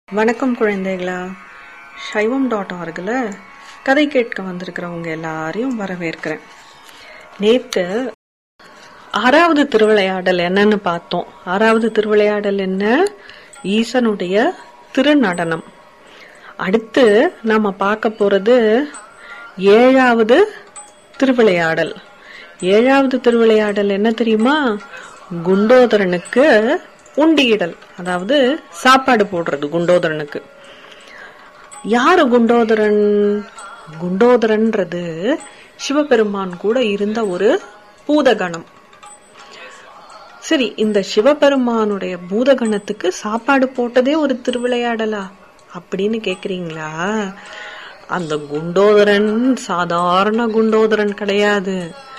வணக்கம் குழந்தைகளா சைவம் டாட் ஆர்கில் கதை கேட்க வந்திருக்கிறவங்க எல்லாரையும் வரவேற்கிறேன் நேற்று ஆறாவது திருவிளையாடல் என்னன்னு பார்த்தோம் ஆறாவது திருவிளையாடல் என்ன ஈசனுடைய திருநடனம் அடுத்து நாம பார்க்க போறது ஏழாவது திருவிளையாடல் ஏழாவது திருவிளையாடல் என்ன தெரியுமா குண்டோதரனுக்கு உண்டியிடல் அதாவது சாப்பாடு போடுறது குண்டோதரனுக்கு யாரு குண்டோதரன் குண்டோதரன்றது சிவபெருமான் கூட இருந்த ஒரு பூதகணம் சரி இந்த சிவபெருமானுடைய பூதகணத்துக்கு சாப்பாடு போட்டதே ஒரு திருவிளையாடலா அப்படின்னு கேக்குறீங்களா அந்த குண்டோதரன் சாதாரண குண்டோதரன் கிடையாது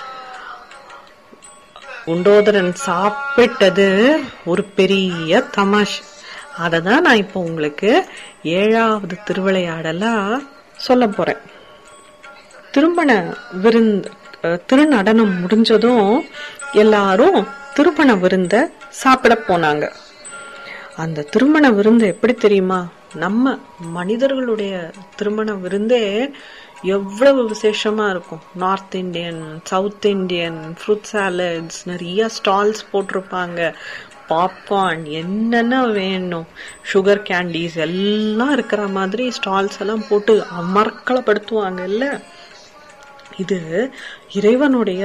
குண்டோதரன் சாப்பிட்டது ஒரு பெரிய தமாஷ் அததான் நான் இப்போ உங்களுக்கு ஏழாவது திருவிளையாடலா சொல்ல போறேன் திருமண விருந்து அஹ், திருநடனம் முடிஞ்சதும் எல்லாரும் திருமண விருந்த சாப்பிட போனாங்க அந்த திருமண விருந்து எப்படி தெரியுமா நம்ம மனிதர்களுடைய திருமண விருந்தே எவ்வளவு விசேஷமா இருக்கும் north Indian south Indian fruit salads நிறைய ஸ்டால்ஸ் போட்டிருப்பாங்க பாப்கார்ன் என்னென்ன வேணும் சுகர் கேண்டீஸ் எல்லாம் இருக்கிற மாதிரி ஸ்டால்ஸ் எல்லாம் போட்டு அமர்க்கலப்படுத்துவாங்க இல்ல இது இறைவனுடைய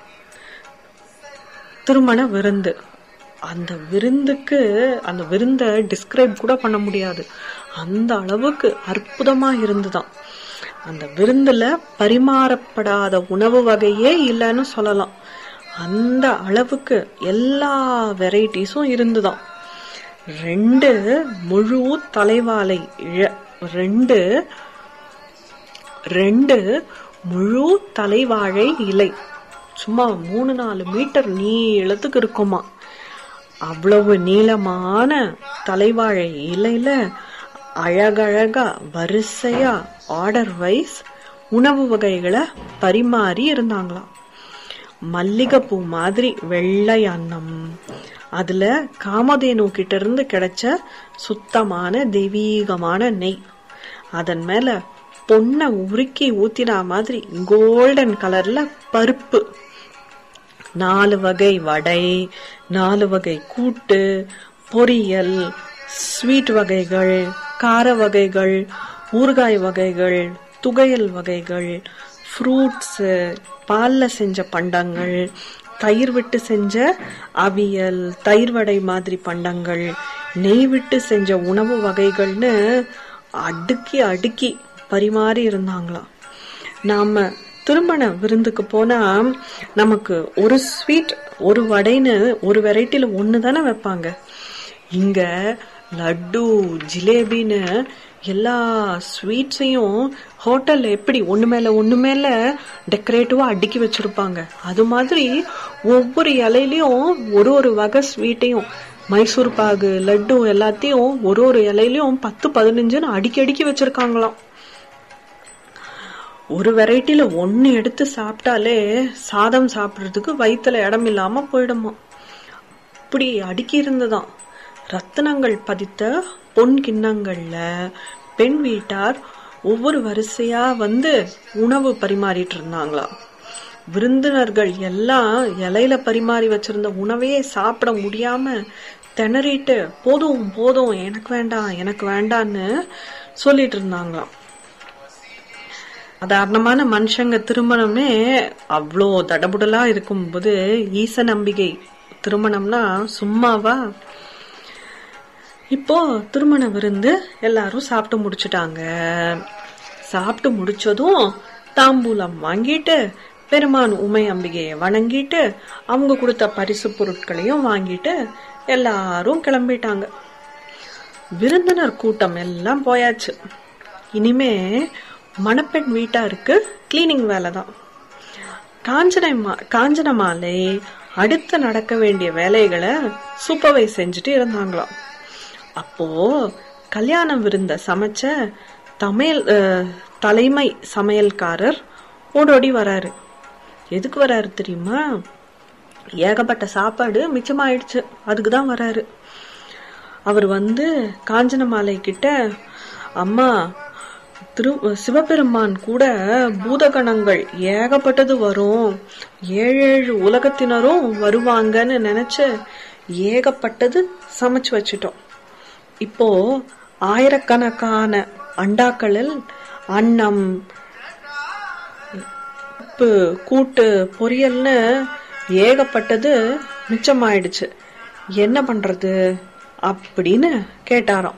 திருமண விருந்து அந்த விருந்துக்கு அந்த விருந்தை டிஸ்கிரைப் கூட பண்ண முடியாது அந்த அளவுக்கு அற்புதமா இருந்துதான் அந்த விருந்துல பரிமாறப்படாத உணவு வகையே இல்லைன்னு சொல்லலாம் அந்த அளவுக்கு எல்லா வெரைட்டிஸும் இருந்துதான் ரெண்டு முழு தலைவாழை இழ- ரெண்டு ரெண்டு முழு தலைவாழை இலை சும்மா மூணு நாலு மீட்டர் நீளத்துக்கு இருக்குமா அவ்வளவு நீளமான தலைவாழை இலையில அழகழகா வரிசையா ஆர்டர் வைஸ் உணவு வகைகளை பரிமாறி இருந்தாங்களாம் மல்லிகைப்பூ மாதிரி வெள்ளை அன்னம் அதுல காமதேனு கிட்ட இருந்து கிடைச்ச சுத்தமான தெய்வீகமான நெய் அதன் மேல பொண்ணை உருக்கி ஊத்தினா மாதிரி கோல்டன் கலர்ல பருப்பு நாலு வகை வடை நாலு வகை கூட்டு பொரியல் ஸ்வீட் வகைகள் கார வகைகள் ஊறுகாய் வகைகள் துவையல் வகைகள் ஃப்ரூட்ஸ் பால்ல செஞ்ச பண்டங்கள் தயிர் விட்டு செஞ்ச அவியல் தயிர் வடை மாதிரி பண்டங்கள் நெய் விட்டு செஞ்ச உணவு வகைகள்னு அடுக்கி அடுக்கி பரிமாறி இருந்தாங்களாம் நாம திருமண விருந்துக்கு போனா நமக்கு ஒரு ஸ்வீட் ஒரு வடைன்னு ஒரு வெரைட்டில ஒண்ணு தானே வைப்பாங்க இங்க லட்டு ஜிலேபின்னு எல்லா ஸ்வீட்ஸையும் ஹோட்டல்ல எப்படி ஒண்ணு மேல ஒண்ணு மேல டெக்கரேட்டிவா அடுக்கி வச்சிருப்பாங்க அது மாதிரி ஒவ்வொரு இலையிலயும் ஒரு ஒரு வகை ஸ்வீட்டையும் மைசூர் பாகு லட்டு எல்லாத்தையும் ஒரு ஒரு இலையிலயும் பத்து பதினஞ்சுன்னு அடுக்கி அடுக்கி வச்சிருக்காங்களாம் ஒரு வெரைட்டில ஒன்னு எடுத்து சாப்பிட்டாலே சாதம் சாப்பிடுறதுக்கு வயித்துல இடம் இல்லாம போயிடுமா அப்படி அடுக்கி இருந்ததாம் ரத்தினங்கள் பதித்த பொன் கிண்ணங்கள்ல பெண் வீட்டார் ஒவ்வொரு வரிசையா வந்து உணவு பரிமாறிட்டு இருந்தாங்களாம் விருந்தினர்கள் எல்லாம் இலையில பரிமாறி வச்சிருந்த உணவையே சாப்பிட முடியாம திணறிட்டு போதும் போதும் எனக்கு வேண்டாம் எனக்கு வேண்டான்னு சொல்லிட்டு இருந்தாங்களாம் சாதாரணமான மனுஷங்க திருமணமே அவ்வளோ தடபுடலா இருக்கும்போது ஈச நம்பிக்கை திருமணம்னா சும்மாவா இப்போ திருமண விருந்து எல்லாரும் சாப்பிட்டு முடிச்சிட்டாங்க சாப்பிட்டு முடிச்சதும் தாம்பூலம் வாங்கிட்டு பெருமான் உமை அம்பிகையை வணங்கிட்டு அவங்க கொடுத்த பரிசு பொருட்களையும் வாங்கிட்டு எல்லாரும் கிளம்பிட்டாங்க விருந்தினர் கூட்டம் எல்லாம் போயாச்சு இனிமே மணப்பெண் வீட்டாருக்கு கிளீனிங் வேலை தான் காஞ்சனமா காஞ்சனமாலை அடுத்து நடக்க வேண்டிய வேலைகளை சூப்பர்வைஸ் செஞ்சுட்டு இருந்தாங்களாம் அப்போ கல்யாண விருந்த சமைச்ச தமிழ் அஹ், தலைமை சமையல்காரர் ஓடோடி வராரு எதுக்கு வராரு தெரியுமா ஏகப்பட்ட சாப்பாடு மிச்சமாயிடுச்சு அதுக்கு தான் வராரு அவர் வந்து காஞ்சனமாலை கிட்ட அம்மா திரு சிவபெருமான் கூட பூதகணங்கள் ஏகப்பட்டது வரும் ஏழேழு உலகத்தினரும் வருவாங்கன்னு நினைச்சு ஏகப்பட்டது சமைச்சு வச்சிட்டோம் இப்போ ஆயிரக்கணக்கான அண்டாக்களில் அன்னம் உப்பு கூட்டு பொரியல்னு ஏகப்பட்டது மிச்சமாயிடுச்சு என்ன பண்றது அப்படின்னு கேட்டாராம்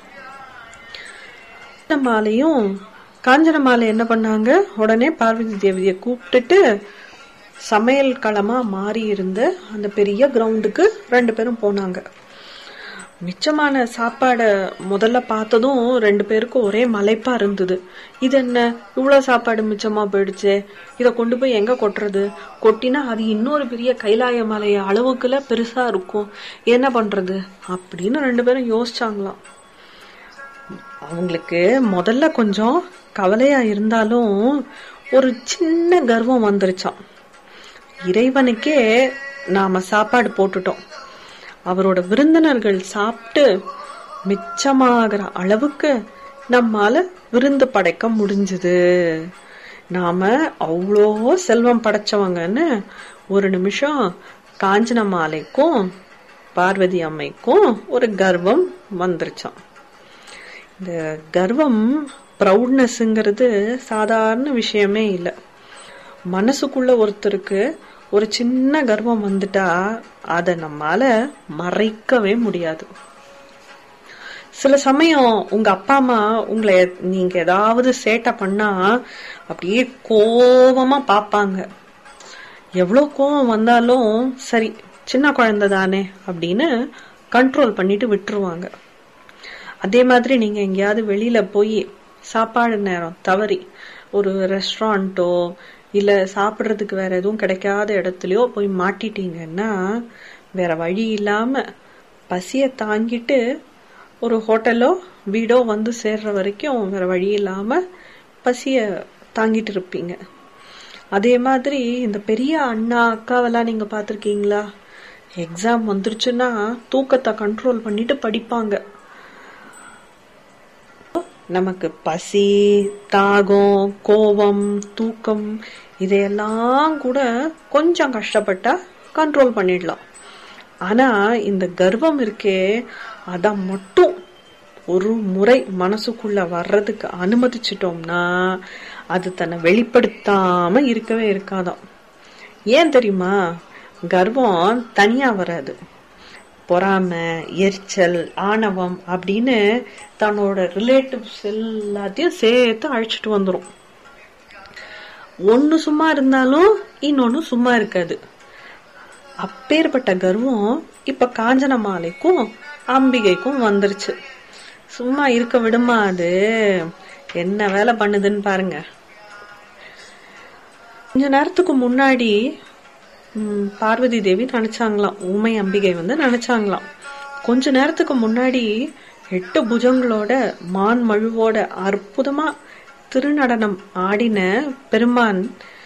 மாலையும் காஞ்சன மாலை என்ன பண்ணாங்க உடனே பார்வதி தேவியை கூப்பிட்டுட்டு சமையல் களமா மாறி இருந்த அந்த பெரிய கிரவுண்டுக்கு ரெண்டு பேரும் போனாங்க மிச்சமான சாப்பாட முதல்ல பார்த்ததும் ரெண்டு பேருக்கும் ஒரே மலைப்பா இருந்தது இது என்ன இவ்வளவு சாப்பாடு மிச்சமா போயிடுச்சு இத கொண்டு போய் எங்க கொட்டுறது கொட்டினா அது இன்னொரு பெரிய கைலாய மலை அளவுக்குல பெருசா இருக்கும் என்ன பண்றது அப்படின்னு ரெண்டு பேரும் யோசிச்சாங்களாம் அவங்களுக்கு முதல்ல கொஞ்சம் கவலையா இருந்தாலும் ஒரு சின்ன கர்வம் வந்துருச்சாம் இறைவனுக்கே நாம சாப்பாடு போட்டுட்டோம் அவரோட விருந்தினர்கள் சாப்பிட்டு மிச்சமாகிற அளவுக்கு நம்மால விருந்து படைக்க முடிஞ்சது நாம அவ்வளோ செல்வம் படைச்சவங்கன்னு ஒரு நிமிஷம் காஞ்சன மாலைக்கும் பார்வதி அம்மைக்கும் ஒரு கர்வம் வந்துருச்சாம் இந்த கர்வம் ப்ரௌட்னஸ்ங்கிறது சாதாரண விஷயமே இல்லை மனசுக்குள்ள ஒருத்தருக்கு ஒரு சின்ன கர்வம் வந்துட்டா அத நம்மால மறைக்கவே முடியாது சில சமயம் உங்க அப்பா அம்மா உங்களை நீங்க ஏதாவது சேட்டை பண்ணா அப்படியே கோவமா பாப்பாங்க எவ்வளவு கோவம் வந்தாலும் சரி சின்ன குழந்தை தானே அப்படின்னு கண்ட்ரோல் பண்ணிட்டு விட்டுருவாங்க அதே மாதிரி நீங்க எங்கேயாவது வெளியில போய் சாப்பாடு நேரம் தவறி ஒரு ரெஸ்டாரண்ட்டோ இல்ல சாப்பிடுறதுக்கு வேற எதுவும் கிடைக்காத இடத்துலயோ போய் மாட்டிட்டீங்கன்னா வேற வழி இல்லாம பசிய தாங்கிட்டு ஒரு ஹோட்டலோ வீடோ வந்து சேர்ற வரைக்கும் வேற வழி இல்லாம பசிய தாங்கிட்டு இருப்பீங்க அதே மாதிரி இந்த பெரிய அண்ணா அக்காவெல்லாம் நீங்க பாத்திருக்கீங்களா எக்ஸாம் வந்துருச்சுன்னா தூக்கத்தை கண்ட்ரோல் பண்ணிட்டு படிப்பாங்க நமக்கு பசி தாகம் கோபம் தூக்கம் இதையெல்லாம் கூட கொஞ்சம் கஷ்டப்பட்டா கண்ட்ரோல் பண்ணிடலாம் ஆனா இந்த கர்வம் இருக்கே அத மட்டும் ஒரு முறை மனசுக்குள்ள வர்றதுக்கு அனுமதிச்சிட்டோம்னா அது தன்னை வெளிப்படுத்தாம இருக்கவே இருக்காதாம் ஏன் தெரியுமா கர்வம் தனியா வராது பொறாமை எரிச்சல் ஆணவம் அப்படின்னு தன்னோட ரிலேட்டிவ்ஸ் எல்லாத்தையும் சேர்த்து அழைச்சிட்டு வந்துரும் ஒன்னு சும்மா இருந்தாலும் இன்னொன்னு சும்மா இருக்காது அப்பேற்பட்ட கர்வம் இப்ப காஞ்சன மாலைக்கும் அம்பிகைக்கும் வந்துருச்சு சும்மா இருக்க விடுமா அது என்ன வேலை பண்ணுதுன்னு பாருங்க கொஞ்ச நேரத்துக்கு முன்னாடி பார்வதி தேவி நினைச்சாங்களாம் ஊமை அம்பிகை வந்து நினைச்சாங்களாம் கொஞ்ச நேரத்துக்கு முன்னாடி எட்டு புஜங்களோட மான் மழுவோட அற்புதமா திருநடனம் ஆடின பெருமான்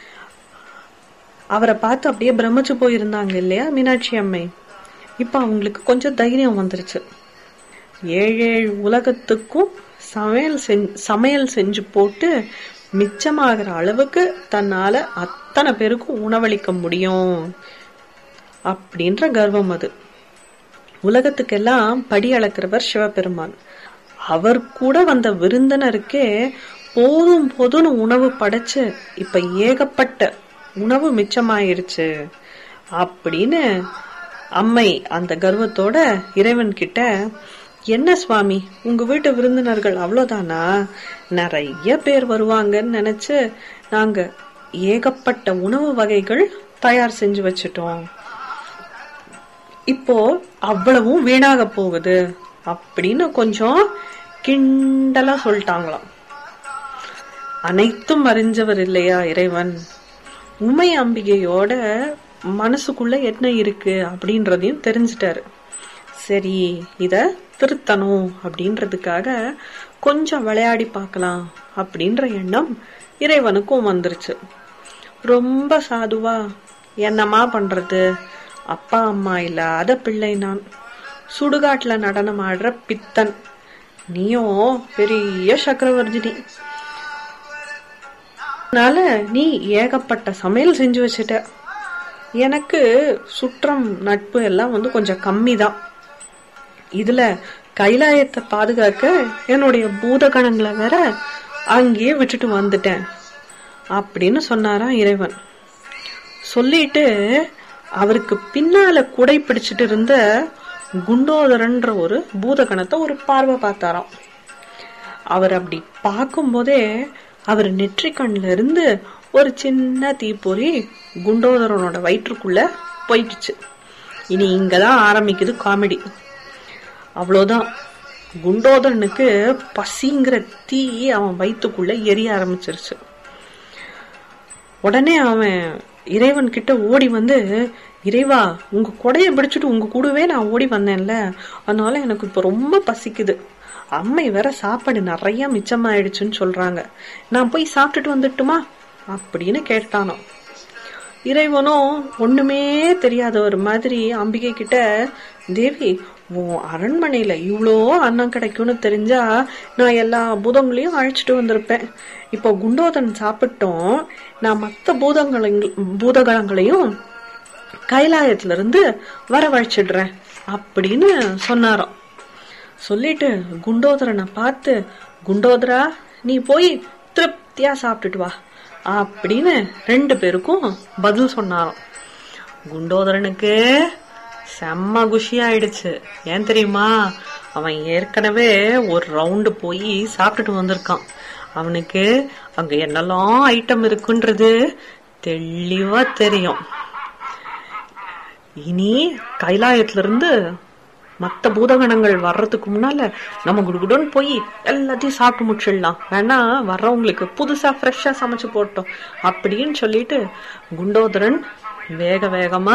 அவரை பார்த்து அப்படியே பிரமிச்சு போயிருந்தாங்க இல்லையா மீனாட்சி அம்மை இப்ப அவங்களுக்கு கொஞ்சம் தைரியம் வந்துருச்சு ஏழேழு உலகத்துக்கும் சமையல் செஞ்சு சமையல் செஞ்சு போட்டு மிச்சமாகிற அளவுக்கு தன்னால அத்தனை பேருக்கும் உணவளிக்க முடியும் அப்படின்ற கர்வம் அது உலகத்துக்கெல்லாம் படி அளக்கிறவர் சிவபெருமான் அவர் கூட வந்த விருந்தினருக்கே போதும் போதும்னு உணவு படைச்சு இப்ப ஏகப்பட்ட உணவு மிச்சமாயிருச்சு அப்படின்னு அம்மை அந்த கர்வத்தோட இறைவன் கிட்ட என்ன சுவாமி உங்க வீட்டு விருந்தினர்கள் அவ்வளவுதானா நிறைய பேர் வருவாங்கன்னு நினைச்சு நாங்க ஏகப்பட்ட உணவு வகைகள் தயார் செஞ்சு வச்சிட்டோம் இப்போ அவ்வளவும் வீணாக போகுது அப்படின்னு கொஞ்சம் கிண்டலா சொல்லிட்டாங்களாம் அனைத்தும் அறிஞ்சவர் இல்லையா இறைவன் உமை அம்பிகையோட மனசுக்குள்ள என்ன இருக்கு அப்படின்றதையும் தெரிஞ்சிட்டாரு சரி இத திருத்தணும் அப்படின்றதுக்காக கொஞ்சம் விளையாடி பார்க்கலாம் அப்படின்ற எண்ணம் இறைவனுக்கும் வந்துருச்சு ரொம்ப சாதுவா என்னமா பண்றது அப்பா அம்மா இல்லாத பிள்ளை நான் சுடுகாட்டுல நடனம் ஆடுற பித்தன் நீயும் பெரிய சக்கரவர்த்தினி அதனால நீ ஏகப்பட்ட சமையல் செஞ்சு வச்சுட்ட எனக்கு சுற்றம் நட்பு எல்லாம் வந்து கொஞ்சம் கம்மி தான் இதுல கைலாயத்தை பாதுகாக்க என்னுடைய பூதகணங்களை வேற அங்கேயே விட்டுட்டு வந்துட்டேன் அப்படின்னு சொன்னாராம் இறைவன் சொல்லிட்டு அவருக்கு பின்னால குடை பிடிச்சிட்டு இருந்த குண்டோதரன்ற ஒரு பூதகணத்தை ஒரு பார்வை பார்த்தாராம் அவர் அப்படி பார்க்கும்போதே அவர் நெற்றி கண்ணுல இருந்து ஒரு சின்ன தீப்பொறி குண்டோதரனோட வயிற்றுக்குள்ள போயிடுச்சு இனி இங்கதான் ஆரம்பிக்குது காமெடி அவ்வளோதான் குண்டோதரனுக்கு பசிங்கிற தீ அவன் வயிற்றுக்குள்ள எரிய ஆரம்பிச்சிருச்சு உடனே அவன் இறைவன் கிட்ட ஓடி வந்து இறைவா உங்க கொடைய பிடிச்சிட்டு உங்க கூடவே நான் ஓடி வந்தேன்ல அதனால எனக்கு இப்ப ரொம்ப பசிக்குது அம்மை வேற சாப்பாடு நிறைய மிச்சமாயிடுச்சுன்னு சொல்றாங்க நான் போய் சாப்பிட்டுட்டு வந்துட்டுமா அப்படின்னு கேட்டானோ இறைவனும் ஒண்ணுமே தெரியாத ஒரு மாதிரி அம்பிகை கிட்ட தேவி உன் அரண்மனையில இவ்வளோ அன்னம் கிடைக்கும்னு தெரிஞ்சா நான் எல்லா பூதங்களையும் அழைச்சிட்டு வந்திருப்பேன் இப்போ குண்டோதன் சாப்பிட்டோம் நான் மத்த பூதங்களையும் பூதகணங்களையும் கைலாயத்துல இருந்து வரவழைச்சிடுறேன் அப்படின்னு சொன்னாராம் சொல்லிட்டு குண்டோதரனை பார்த்து குண்டோதரா நீ போய் திருப்தியா சாப்பிட்டுட்டு வா அப்படின்னு ரெண்டு பேருக்கும் பதில் சொன்னாராம் குண்டோதரனுக்கு செம்ம குஷி ஆயிடுச்சு ஏன் தெரியுமா அவன் ஏற்கனவே ஒரு ரவுண்டு போய் சாப்பிட்டுட்டு வந்திருக்கான் அவனுக்கு அங்க என்னெல்லாம் ஐட்டம் இருக்குன்றது தெளிவா தெரியும் இனி கைலாயத்துல இருந்து மத்த பூதகணங்கள் வர்றதுக்கு முன்னால நம்ம குடுகுடுன்னு போய் எல்லாத்தையும் சாப்பிட்டு முடிச்சிடலாம் வேணா வர்றவங்களுக்கு புதுசா ஃப்ரெஷ்ஷா சமைச்சு போட்டோம் அப்படின்னு சொல்லிட்டு குண்டோதரன் வேக வேகமா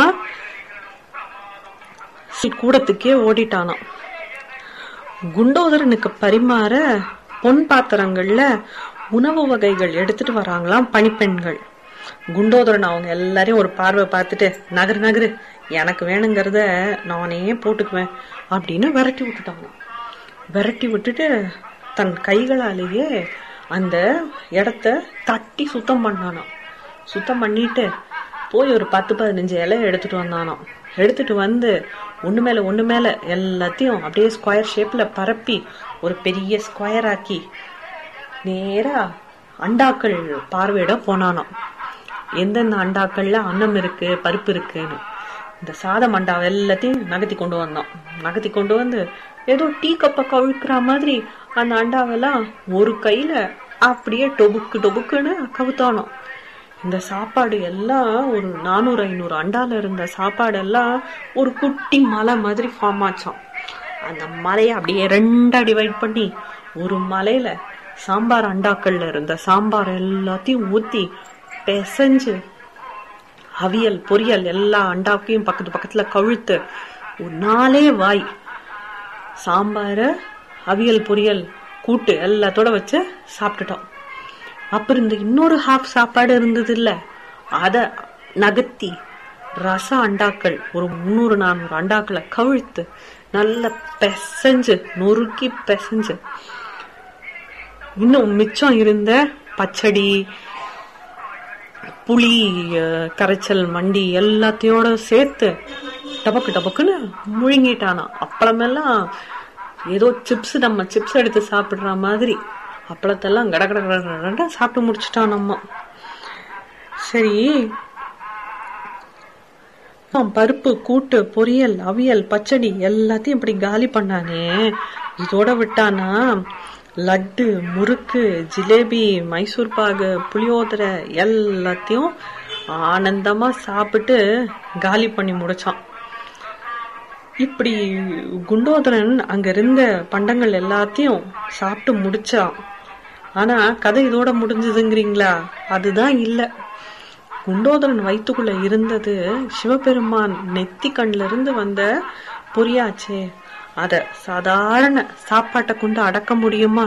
கூடத்துக்கே ஓடிட்டானாம் குண்டோதரனுக்கு பரிமாற பொன் பாத்திரங்கள்ல உணவு வகைகள் எடுத்துட்டு வராங்களாம் பணிப்பெண்கள் குண்டோதரன் அவங்க எல்லாரையும் ஒரு பார்வை பார்த்துட்டு நகரு நகரு எனக்கு வேணுங்கிறத நானே போட்டுக்குவேன் அப்படின்னு விரட்டி விட்டுட்டாங்க விரட்டி விட்டுட்டு தன் கைகளாலேயே அந்த இடத்த தட்டி சுத்தம் பண்ணானாம் சுத்தம் பண்ணிட்டு போய் ஒரு பத்து பதினஞ்சு இலை எடுத்துட்டு வந்தானாம் எடுத்துட்டு வந்து ஒண்ணு மேல ஒண்ணு மேல எல்லாத்தையும் அப்படியே ஸ்கொயர் ஷேப்ல பரப்பி ஒரு பெரிய ஸ்கொயர் ஆக்கி நேரா அண்டாக்கள் பார்வையிட போனானாம் எந்தெந்த அண்டாக்கள்ல அன்னம் இருக்கு பருப்பு இருக்குன்னு இந்த சாதம் அண்டாவை எல்லாத்தையும் நகர்த்தி கொண்டு வந்தான் நகர்த்தி கொண்டு வந்து ஏதோ டீ கப்பை கவிழ்க்கிற மாதிரி அந்த அண்டாவெல்லாம் ஒரு கையில அப்படியே டொபுக்கு டொபுக்குன்னு கவுத்தானோம் இந்த சாப்பாடு எல்லாம் ஒரு நானூறு ஐநூறு அண்டால இருந்த சாப்பாடு எல்லாம் ஒரு குட்டி மலை மாதிரி ஃபார்ம் ஆச்சான் அந்த மலையை அப்படியே ரெண்டா டிவைட் பண்ணி ஒரு மலையில சாம்பார் அண்டாக்கள்ல இருந்த சாம்பார் எல்லாத்தையும் ஊத்தி பிசைஞ்சு அவியல் பொரியல் எல்லா அண்டாக்கையும் பக்கத்து பக்கத்துல கழுத்து ஒரு நாலே வாய் சாம்பார அவியல் பொரியல் கூட்டு எல்லாத்தோட வச்சு சாப்பிட்டுட்டோம் அப்புறம் இந்த இன்னொரு ஹாஃப் சாப்பாடு இருந்தது இல்ல அத நகர்த்தி ரச அண்டாக்கள் ஒரு முந்நூறு நானூறு அண்டாக்களை கவிழ்த்து நல்ல பெசஞ்சு நொறுக்கி பெசஞ்சு இன்னும் மிச்சம் இருந்த பச்சடி புளி அஹ், கரைச்சல் மண்டி எல்லாத்தையோட சேர்த்து டபக்கு டபக்குன்னு முழுங்கிட்டானா அப்பளமெல்லாம் ஏதோ சிப்ஸ் நம்ம சிப்ஸ் எடுத்து சாப்பிடுற மாதிரி அப்பளத்தெல்லாம் கட கட கட கடன்னு சாப்பிட்டு முடிச்சிட்டான் நம்ம சரி அவன் பருப்பு கூட்டு பொரியல் அவியல் பச்சடி எல்லாத்தையும் இப்படி காலி பண்ணானே இதோட விட்டானா லட்டு முறுக்கு ஜிலேபி மைசூர் பாகு புளியோதரை எல்லாத்தையும் ஆனந்தமா சாப்பிட்டு காலி பண்ணி முடிச்சான் இப்படி குண்டோதரன் அங்க இருந்த பண்டங்கள் எல்லாத்தையும் சாப்பிட்டு முடிச்சான் ஆனா கதை இதோட முடிஞ்சதுங்கிறீங்களா அதுதான் இல்ல குண்டோதரன் வயித்துக்குள்ள இருந்தது சிவபெருமான் நெத்தி கண்ல இருந்து வந்த பொரியாச்சே அத சாதாரண சாப்பாட்டை கொண்டு அடக்க முடியுமா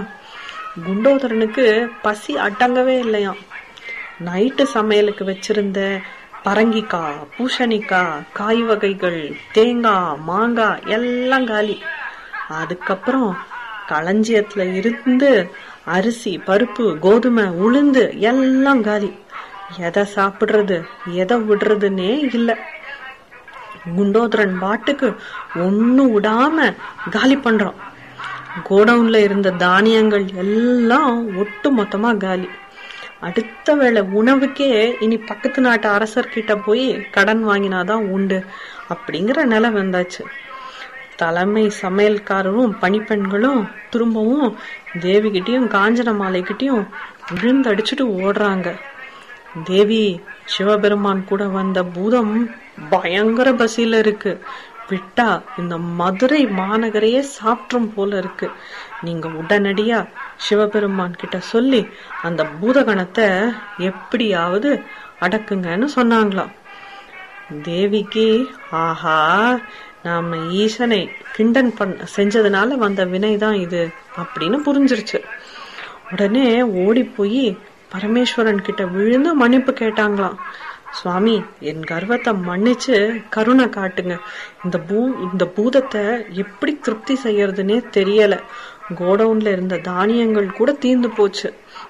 குண்டோதரனுக்கு பசி அடங்கவே இல்லையாம் நைட்டு சமையலுக்கு வச்சிருந்த பரங்கிக்காய் பூசணிக்காய் காய் வகைகள் தேங்காய் மாங்காய் எல்லாம் காலி அதுக்கப்புறம் களஞ்சியத்துல இருந்து அரிசி பருப்பு கோதுமை உளுந்து எல்லாம் காலி எதை சாப்பிடுறது எதை விடுறதுன்னே இல்ல குண்டோதரன் பாட்டுக்கு ஒண்ணு விடாம காலி பண்றோம் கோடவுன்ல இருந்த தானியங்கள் எல்லாம் ஒட்டு மொத்தமா காலி அடுத்த வேளை உணவுக்கே இனி பக்கத்து நாட்டு அரசர்கிட்ட போய் கடன் வாங்கினாதான் உண்டு அப்படிங்கிற நிலை வந்தாச்சு தலைமை சமையல்காரரும் பணிப்பெண்களும் திரும்பவும் தேவிகிட்டயும் காஞ்சன மாலைகிட்டயும் விழுந்தடிச்சுட்டு ஓடுறாங்க தேவி சிவபெருமான் கூட வந்த பூதம் பயங்கர பசியில இருக்கு விட்டா இந்த மதுரை மாநகரையே சாப்பிட்ரும் போல இருக்கு நீங்க உடனடியா சிவபெருமான் கிட்ட சொல்லி அந்த பூதகணத்தை எப்படியாவது அடக்குங்கன்னு சொன்னாங்களாம் தேவிக்கு ஆஹா நாம ஈசனை கிண்டன் பண்ண செஞ்சதுனால வந்த வினைதான் இது அப்படின்னு புரிஞ்சிருச்சு உடனே ஓடி போய் பரமேஸ்வரன் கிட்ட விழுந்து மன்னிப்பு கேட்டாங்களாம் சுவாமி என் கர்வத்தை மன்னிச்சு கருணை காட்டுங்க இந்த பூ இந்த பூதத்தை எப்படி திருப்தி செய்யறதுன்னே தெரியல கோடவுன்ல இருந்த தானியங்கள் கூட தீர்ந்து போச்சு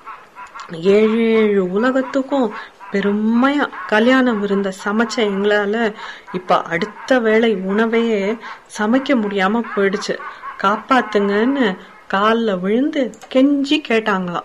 ஏழு ஏழு உலகத்துக்கும் பெருமையா கல்யாணம் இருந்த சமைச்ச எங்களால இப்ப அடுத்த வேளை உணவையே சமைக்க முடியாம போயிடுச்சு காப்பாத்துங்கன்னு கால்ல விழுந்து கெஞ்சி கேட்டாங்களாம்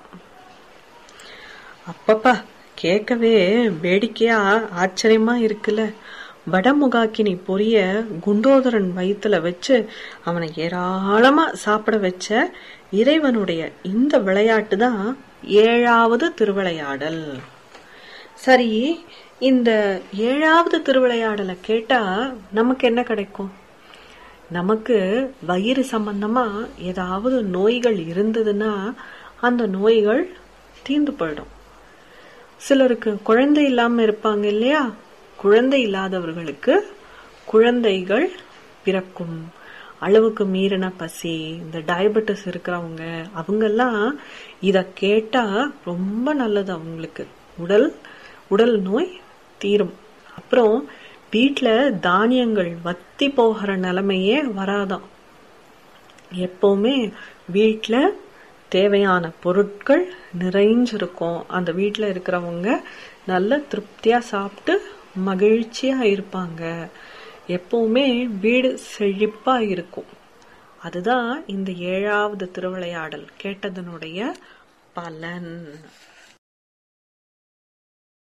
அப்பப்பா கேட்கவே வேடிக்கையா ஆச்சரியமா இருக்குல்ல வடமுகாக்கினி பொரிய குண்டோதரன் வயித்துல வச்சு அவனை ஏராளமா சாப்பிட வச்ச இறைவனுடைய இந்த விளையாட்டு தான் ஏழாவது திருவிளையாடல் சரி இந்த ஏழாவது திருவிளையாடலை கேட்டா நமக்கு என்ன கிடைக்கும் நமக்கு வயிறு சம்பந்தமா ஏதாவது நோய்கள் இருந்ததுன்னா அந்த நோய்கள் தீர்ந்து போயிடும் சிலருக்கு குழந்தை இல்லாம இருப்பாங்க இல்லையா குழந்தை இல்லாதவர்களுக்கு குழந்தைகள் பிறக்கும் அளவுக்கு மீறின பசி இந்த டயபெட்டிஸ் இருக்கிறவங்க அவங்கெல்லாம் இத கேட்டா ரொம்ப நல்லது அவங்களுக்கு உடல் உடல் நோய் தீரும் அப்புறம் வீட்ல தானியங்கள் வத்தி போகிற நிலைமையே வராதாம் எப்பவுமே வீட்ல தேவையான பொருட்கள் நிறைஞ்சிருக்கும் அந்த வீட்ல இருக்கிறவங்க நல்ல திருப்தியா சாப்பிட்டு மகிழ்ச்சியா இருப்பாங்க எப்பவுமே வீடு செழிப்பா இருக்கும் அதுதான் இந்த ஏழாவது திருவிளையாடல் கேட்டதனுடைய பலன்